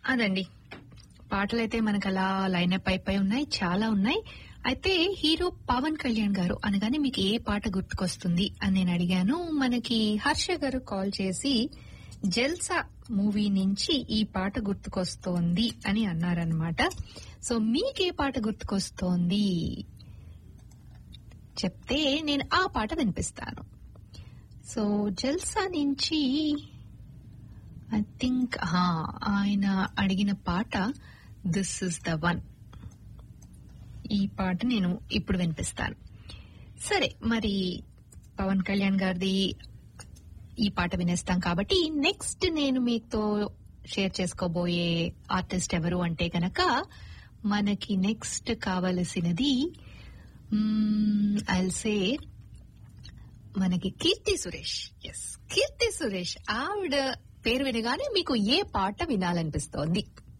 అదండి పాటలైతే మనకు అలా లైనప్ అయిపోయి ఉన్నాయి చాలా ఉన్నాయి అయితే హీరో పవన్ కళ్యాణ్ గారు అనగానే మీకు ఏ పాట గుర్తుకొస్తుంది అని నేను అడిగాను మనకి హర్ష గారు కాల్ చేసి జల్సా మూవీ నుంచి ఈ పాట గుర్తుకొస్తోంది అని అన్నారనమాట సో మీకే పాట గుర్తుకొస్తోంది చెప్తే నేను ఆ పాట వినిపిస్తాను సో జల్సా నుంచి ఐ థింక్ ఆయన అడిగిన పాట దిస్ ఇస్ ద వన్ ఈ పాట నేను ఇప్పుడు వినిపిస్తాను సరే మరి పవన్ కళ్యాణ్ గారిది ఈ పాట వినేస్తాం కాబట్టి నెక్స్ట్ నేను మీతో షేర్ చేసుకోబోయే ఆర్టిస్ట్ ఎవరు అంటే గనక మనకి నెక్స్ట్ కావలసినది ఐల్ సే మనకి కీర్తి సురేష్ ఎస్ కీర్తి సురేష్ ఆవిడ పేరు వినగానే మీకు ఏ పాట వినాలనిపిస్తోంది